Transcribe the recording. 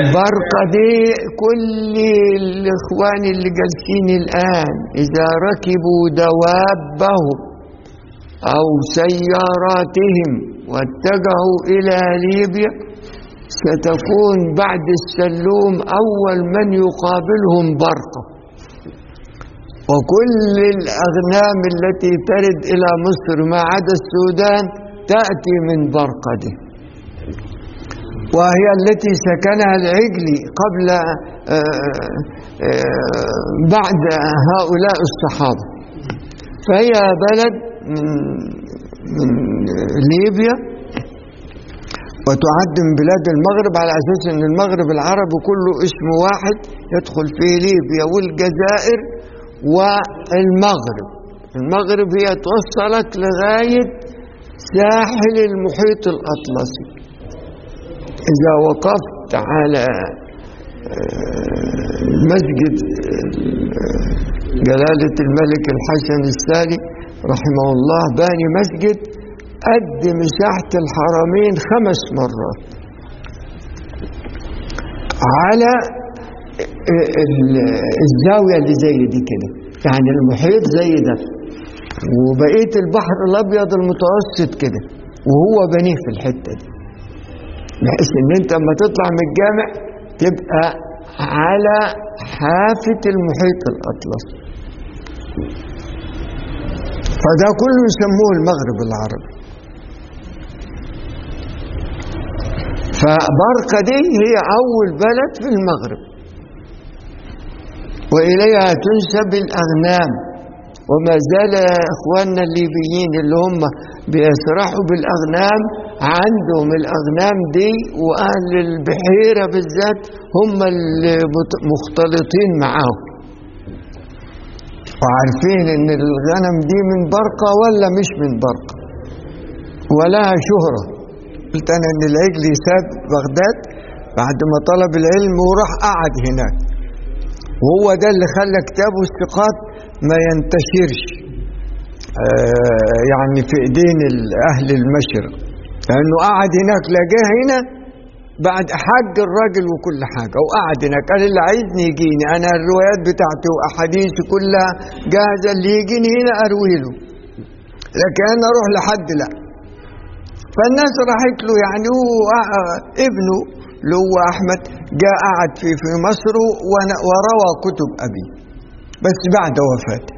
برقة دي كل الإخوان اللي جالسين الآن إذا ركبوا دوابهم أو سياراتهم واتجهوا إلى ليبيا ستكون بعد السلوم أول من يقابلهم برقة وكل الأغنام التي ترد إلى مصر ما عدا السودان تأتي من برقة دي وهي التي سكنها العجلي قبل بعد هؤلاء الصحابة فهي بلد من, من ليبيا وتعد من بلاد المغرب على أساس أن المغرب العربي كله اسم واحد يدخل فيه ليبيا والجزائر والمغرب المغرب هي توصلك لغاية ساحل المحيط الأطلسي إذا وقفت على مسجد جلالة الملك الحسن الثاني رحمه الله باني مسجد قد مساحة الحرمين خمس مرات على الزاوية اللي زي دي كده يعني المحيط زي ده وبقية البحر الأبيض المتوسط كده وهو بنيه في الحتة دي بحيث ان انت لما تطلع من الجامع تبقى على حافة المحيط الأطلسي فده كله يسموه المغرب العربي فبرقة دي هي أول بلد في المغرب وإليها تنسب الأغنام وما زال إخواننا الليبيين اللي هم بيسرحوا بالأغنام عندهم الأغنام دي وأهل البحيرة بالذات هم اللي مختلطين معاهم وعارفين ان الغنم دي من برقة ولا مش من برقة ولها شهرة قلت انا ان العجل ساب بغداد بعد ما طلب العلم وراح قعد هناك وهو ده اللي خلى كتابه الثقات ما ينتشرش آه يعني في ايدين اهل المشرق لانه قعد هناك لا جه هنا بعد حج الراجل وكل حاجه وقعد هناك قال اللي عايزني يجيني انا الروايات بتاعتي واحاديثي كلها جاهزه اللي يجيني هنا اروي له لكن انا اروح لحد لا فالناس راحت له يعني هو ابنه اللي هو احمد جاء قعد في في مصر وروى كتب ابي بس بعد وفاته